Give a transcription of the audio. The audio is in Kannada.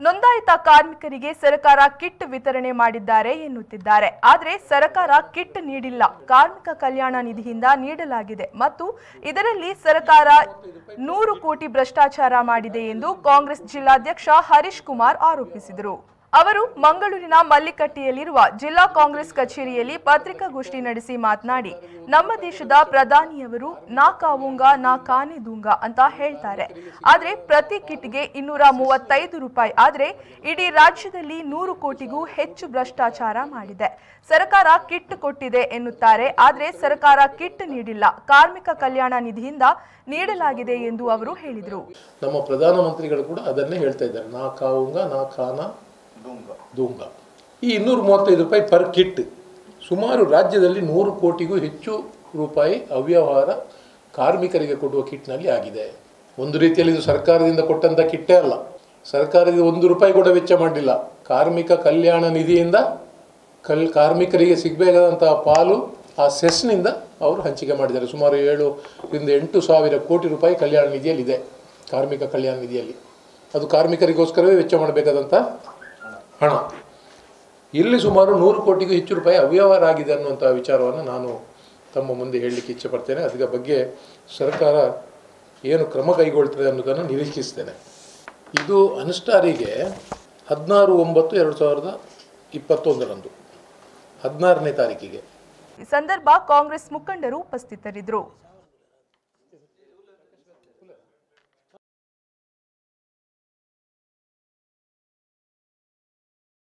ನೋಂದಾಯಿತ ಕಾರ್ಮಿಕರಿಗೆ ಸರ್ಕಾರ ಕಿಟ್ ವಿತರಣೆ ಮಾಡಿದ್ದಾರೆ ಎನ್ನುತ್ತಿದ್ದಾರೆ ಆದರೆ ಸರ್ಕಾರ ಕಿಟ್ ನೀಡಿಲ್ಲ ಕಾರ್ಮಿಕ ಕಲ್ಯಾಣ ನಿಧಿಯಿಂದ ನೀಡಲಾಗಿದೆ ಮತ್ತು ಇದರಲ್ಲಿ ಸರ್ಕಾರ ನೂರು ಕೋಟಿ ಭ್ರಷ್ಟಾಚಾರ ಮಾಡಿದೆ ಎಂದು ಕಾಂಗ್ರೆಸ್ ಜಿಲ್ಲಾಧ್ಯಕ್ಷ ಹರೀಶ್ ಕುಮಾರ್ ಆರೋಪಿಸಿದರು ಅವರು ಮಂಗಳೂರಿನ ಮಲ್ಲಿಕಟ್ಟಿಯಲ್ಲಿರುವ ಜಿಲ್ಲಾ ಕಾಂಗ್ರೆಸ್ ಕಚೇರಿಯಲ್ಲಿ ಪತ್ರಿಕಾಗೋಷ್ಠಿ ನಡೆಸಿ ಮಾತನಾಡಿ ನಮ್ಮ ದೇಶದ ಪ್ರಧಾನಿಯವರು ನಾ ಕಾವುಂಗ ನಾ ಕಾನೆ ದೂಂಗ ಅಂತ ಹೇಳ್ತಾರೆ ಆದ್ರೆ ಪ್ರತಿ ಕಿಟ್ಗೆ ಇನ್ನೂರ ಮೂವತ್ತೈದು ರೂಪಾಯಿ ಆದ್ರೆ ಇಡೀ ರಾಜ್ಯದಲ್ಲಿ ನೂರು ಕೋಟಿಗೂ ಹೆಚ್ಚು ಭ್ರಷ್ಟಾಚಾರ ಮಾಡಿದೆ ಸರ್ಕಾರ ಕಿಟ್ ಕೊಟ್ಟಿದೆ ಎನ್ನುತ್ತಾರೆ ಆದ್ರೆ ಸರ್ಕಾರ ಕಿಟ್ ನೀಡಿಲ್ಲ ಕಾರ್ಮಿಕ ಕಲ್ಯಾಣ ನಿಧಿಯಿಂದ ನೀಡಲಾಗಿದೆ ಎಂದು ಅವರು ಹೇಳಿದರು ನಮ್ಮ ಪ್ರಧಾನಮಂತ್ರಿಗಳು ಕೂಡ ಅದನ್ನೇ ಹೇಳ್ತಾ ಇದ್ದಾರೆ ನಾ ಕಾವುಂಗ ನಾ ಖಾನ ದೂಂಗ ಈ ಇನ್ನೂರ ಮೂವತ್ತೈದು ರೂಪಾಯಿ ಪರ್ ಕಿಟ್ ಸುಮಾರು ರಾಜ್ಯದಲ್ಲಿ ನೂರು ಕೋಟಿಗೂ ಹೆಚ್ಚು ರೂಪಾಯಿ ಅವ್ಯವಹಾರ ಕಾರ್ಮಿಕರಿಗೆ ಕೊಡುವ ಕಿಟ್ನಲ್ಲಿ ಆಗಿದೆ ಒಂದು ರೀತಿಯಲ್ಲಿ ಇದು ಸರ್ಕಾರದಿಂದ ಕೊಟ್ಟಂಥ ಕಿಟ್ಟೇ ಅಲ್ಲ ಸರ್ಕಾರದಿಂದ ಒಂದು ರೂಪಾಯಿ ಕೂಡ ವೆಚ್ಚ ಮಾಡಲಿಲ್ಲ ಕಾರ್ಮಿಕ ಕಲ್ಯಾಣ ನಿಧಿಯಿಂದ ಕಲ್ ಕಾರ್ಮಿಕರಿಗೆ ಸಿಗಬೇಕಾದಂತಹ ಪಾಲು ಆ ಸೆಸ್ನಿಂದ ಅವರು ಹಂಚಿಕೆ ಮಾಡಿದ್ದಾರೆ ಸುಮಾರು ಏಳರಿಂದ ಎಂಟು ಸಾವಿರ ಕೋಟಿ ರೂಪಾಯಿ ಕಲ್ಯಾಣ ನಿಧಿಯಲ್ಲಿದೆ ಕಾರ್ಮಿಕ ಕಲ್ಯಾಣ ನಿಧಿಯಲ್ಲಿ ಅದು ಕಾರ್ಮಿಕರಿಗೋಸ್ಕರವೇ ವೆಚ್ಚ ಮಾಡಬೇಕಾದಂಥ ಹಣ ಇಲ್ಲಿ ಸುಮಾರು ನೂರು ಕೋಟಿಗೂ ಹೆಚ್ಚು ರೂಪಾಯಿ ಅವ್ಯವಹಾರ ಆಗಿದೆ ಅನ್ನುವಂಥ ವಿಚಾರವನ್ನು ನಾನು ತಮ್ಮ ಮುಂದೆ ಹೇಳಲಿಕ್ಕೆ ಇಚ್ಛೆ ಪಡ್ತೇನೆ ಅದರ ಬಗ್ಗೆ ಸರ್ಕಾರ ಏನು ಕ್ರಮ ಕೈಗೊಳ್ತದೆ ಅನ್ನೋದನ್ನು ನಿರೀಕ್ಷಿಸ್ತೇನೆ ಇದು ಅನುಷ್ಠಾರಿಗೆ ಹದಿನಾರು ಒಂಬತ್ತು ಎರಡು ಸಾವಿರದ ಇಪ್ಪತ್ತೊಂದರಂದು ಹದಿನಾರನೇ ತಾರೀಕಿಗೆ ಈ ಸಂದರ್ಭ ಕಾಂಗ್ರೆಸ್ ಮುಖಂಡರು ಉಪಸ್ಥಿತರಿದ್ದರು